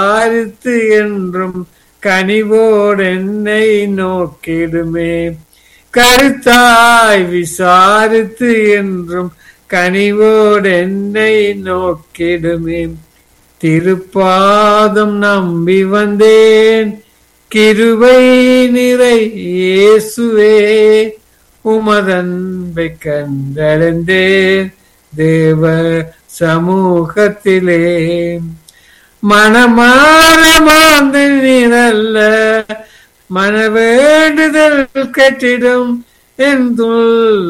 விசாரித்து என்றும் கனிவோடு என்னை நோக்கிடுமே கருத்தாய் விசாரித்து என்றும் கனிவோடு என்னை நோக்கிடுமே திருப்பாதம் நம்பி வந்தேன் கிருபை நிறை இயேசுவே உமதன்பை கண்டடைந்தேன் தேவ சமூகத்திலே மனமாற மாந்து நீரல்ல மன வேண்டுதல் கட்டிடும் என்